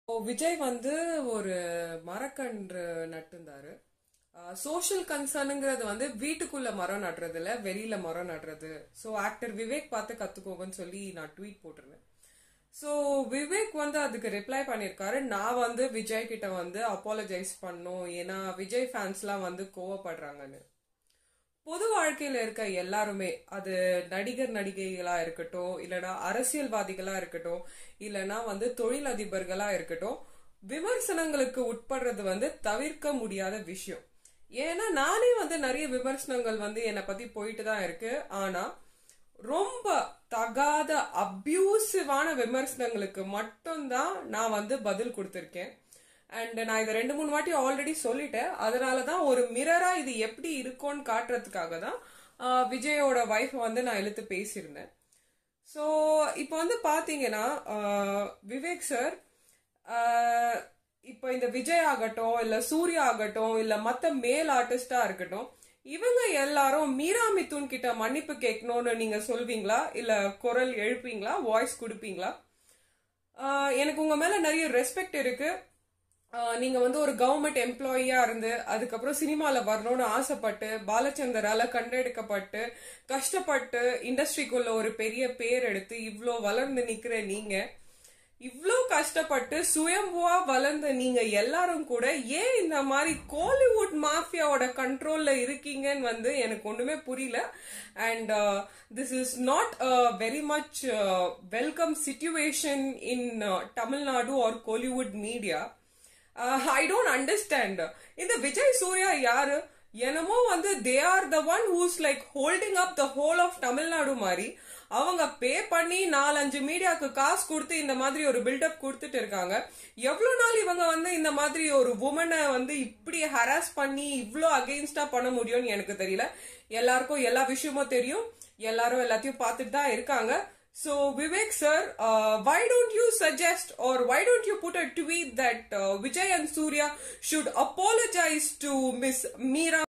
ஓ, விஜய் வந்து ஒரு மரக்கன்று நட்டிருந்தாரு சோஷியல் கன்சர்னுங்கிறது வந்து வீட்டுக்குள்ள மரம் நடுறது இல்ல வெளியில மரம் நடுறது ஸோ ஆக்டர் விவேக் பார்த்து கத்துக்கோங்கன்னு சொல்லி நான் ட்வீட் போட்டிருந்தேன் ஸோ விவேக் வந்து அதுக்கு ரிப்ளை பண்ணியிருக்காரு நான் வந்து விஜய் கிட்ட வந்து அப்பாலஜைஸ் பண்ணும் ஏன்னா விஜய் ஃபேன்ஸ்லாம் வந்து கோவப்படுறாங்கன்னு பொது வாழ்க்கையில இருக்க எல்லாருமே அது நடிகர் நடிகைகளா இருக்கட்டும் இல்லனா அரசியல்வாதிகளா இருக்கட்டும் இல்லனா வந்து தொழிலதிபர்களா இருக்கட்டும் விமர்சனங்களுக்கு உட்படுறது வந்து தவிர்க்க முடியாத விஷயம் ஏன்னா நானே வந்து நிறைய விமர்சனங்கள் வந்து என்னை பத்தி போயிட்டு தான் இருக்கு ஆனா ரொம்ப தகாத அபியூசிவான விமர்சனங்களுக்கு மட்டும்தான் நான் வந்து பதில் கொடுத்திருக்கேன் அண்ட் நான் இதை ரெண்டு மூணு வாட்டி ஆல்ரெடி சொல்லிட்டேன் அதனால தான் ஒரு மிரரா இது எப்படி இருக்கும்னு காட்டுறதுக்காக தான் ஆஹ், விஜயோட ஒய்ஃப் வந்து நான் இழுத்து பேசியிருந்தேன் ஸோ இப்போ வந்து பார்த்தீங்கன்னா ஆஹ், விவேக் சார் இப்போ இந்த விஜய் ஆகட்டும் இல்ல சூர்யா ஆகட்டும் இல்ல மத்த மேல் ஆர்டிஸ்டா இருக்கட்டும் இவங்க எல்லாரும் மீரா மிதுன் கிட்ட மன்னிப்பு கேட்கணும்னு நீங்க சொல்வீங்களா இல்ல குரல் எழுப்பீங்களா வாய்ஸ் கொடுப்பீங்களா ஆஹ் எனக்கு உங்க மேல நிறைய ரெஸ்பெக்ட் இருக்கு ஆஹ் நீங்க வந்து ஒரு கவர்மெண்ட் எம்ப்ளாயியா இருந்து அதுக்கப்புறம் சினிமால வரணும்னு ஆசைப்பட்டு பாலச்சந்தரால கண்டெடுக்கப்பட்டு கஷ்டப்பட்டு இண்டஸ்ட்ரிக்குள்ள ஒரு பெரிய பேர் எடுத்து இவ்ளோ வளர்ந்து நிக்கிற நீங்க இவ்ளோ கஷ்டப்பட்டு சுயம்புவா வளர்ந்த நீங்க எல்லாரும் கூட ஏன் இந்த மாதிரி கோலிவுட் மாஃபியாவோட கண்ட்ரோல்ல இருக்கீங்கன்னு வந்து எனக்கு ஒண்ணுமே புரியல and this is not very much welcome situation in Tamil Nadu or Kollywood media I don't understand இந்த விஜய் சூர்யா யாரு என்னமோ வந்து they are the one who's like holding up the whole of Tamil Nadu மாதிரி அவங்க பே பண்ணி நாலஞ்சு மீடியாவுக்கு காசு கொடுத்து இந்த மாதிரி ஒரு பில்டப் கொடுத்துட்டு இருக்காங்க எவ்வளவு நாள் இவங்க வந்து இந்த மாதிரி ஒரு உமனை வந்து இப்படி ஹராஸ் பண்ணி இவ்ளோ அகெயின்ஸ்டா பண்ண முடியும்னு எனக்கு தெரியல எல்லாருக்கும் எல்லா விஷயமும் தெரியும் எல்லாரும் எல்லாத்தையும் பார்த்துட்டு தான் இருக்காங்க So Vivek sir, uh, why don't you suggest or why don't you put a tweet that uh, Vijay and Surya should apologize to Miss Meera